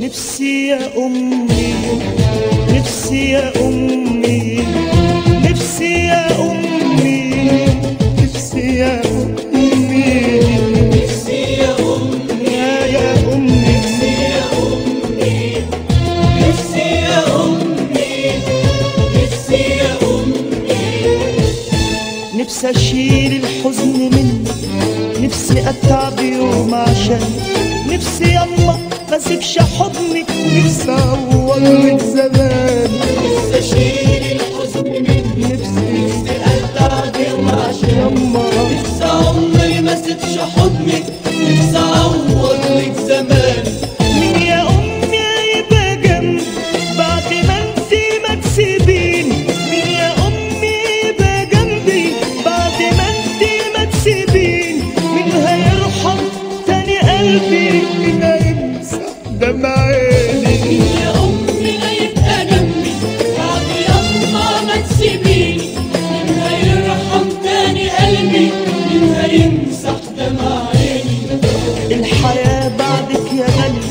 نفسي يا أمي نفسي يا أمي نفسي يا أمي نفسي يا أمي نفسي يا أمي يا يا أمي نفسي يا أمي نفسي يا أمي نفسي يا أمي نفسي أشيل الحزن مني نفسي أتعب يوم عشان نفسي يما ما اسيبش حضنك نفسي أعوض لك زمان أشيل الحزن مني نفسي نفسي أتعب يوم عشان يما نفسي عمري ما سيبش حضنك نفسي أعوض لك زمان مين يا أمي يبقى جنبي بعد ما انتي ما تسيبيني مين يا أمي يبقى جنبي بعد ما انتي ما تسيبيني مين هيرحم تاني قلبي مين هيمسح دمع عيني يا أمي لا يبقى جنبي بعد يما ما تسيبيني مين هيرحم تاني قلبي مين هيمسح دمع عيني الحياة بعدك يا غالي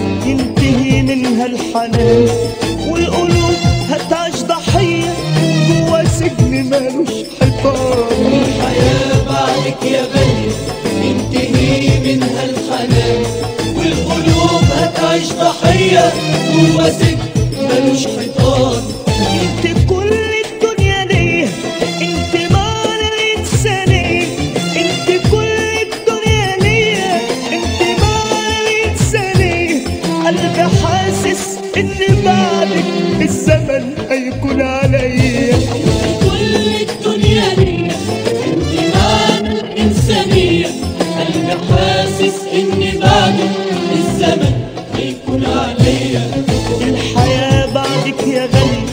ينتهي منها الحنان والقلوب هتعيش ضحية جوا سجن مالوش حيطان الحياة بعدك يا غالية ينتهي منها الحنان والقلوب هتعيش ضحية جوا سجن ملوش حيطان انت كل الدنيا ليا انت معنى الانسانية انت كل الدنيا ليا انت معنى الانسانية قلبي حاسس ان بعدك الزمن هيكون عليا كل الدنيا ليا انت معنى الإنسانية قلبي حاسس إن بعده الزمن هيكون عليا الحياة بعدك يا غالي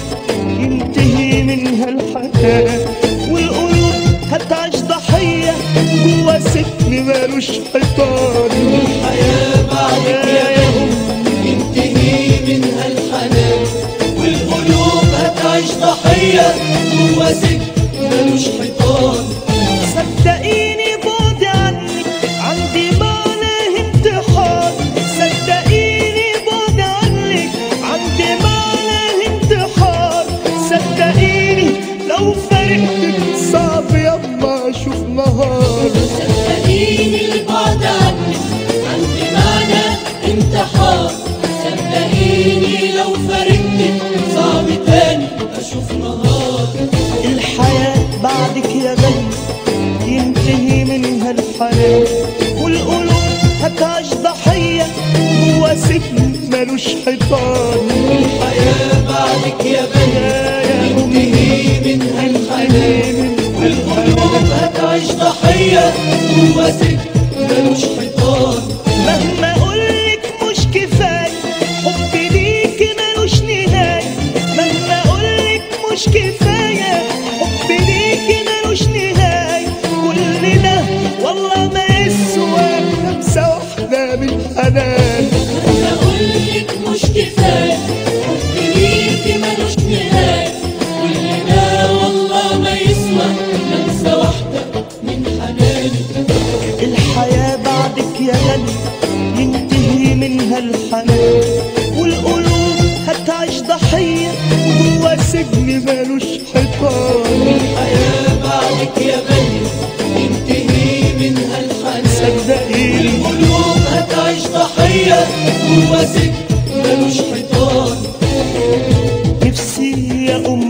ينتهي منها الحياة والقلوب هتعيش ضحية جوا سجن مالوش حيطان الحياة بعدك يا غالي ينتهي منها الحنان والقلوب هتعيش ضحية جوا سجن ملوش حيطان صدقيني بعد عنك عندي معنى انتحار صدقيني بعد عنك عندي معنى انتحار صدقيني لو فرقتك صعب يما اشوف نهار صدقيني البعد عنك عندي معنى انتحار صدقيني لو فارقتك صعب تاني اشوف نهار الحياة بعدك يا غالي ينتهي منها الحنان والقلوب هتعيش ضحية جوا سجن ملوش حيطان الحياة بعدك يا غالي ينتهي منها الحنان والقلوب هتعيش ضحية جوا سجن ملوش حيطان مهما اقولك مش كفاية حبي ليكي ملوش نهاية مهما اقولك مش كفاية حبي ليكي ملوش نهاية كل ده والله ما يسوى لمسة واحدة من حنان أقولك مش كفاية حبي ليكي ملوش نهاية كل ده والله ما يسوى لمسة واحدة من حنانك الحياة بعدك يا غالي ينتهي منها الحنان والقلوب هتعيش ضحية جوا سجن مالوش حيطان الحياة بعدك يا غالية ينتهي منها الحنان صدقيني القلوب هتعيش ضحية جوا سجن ملوش حيطان نفسي يا أم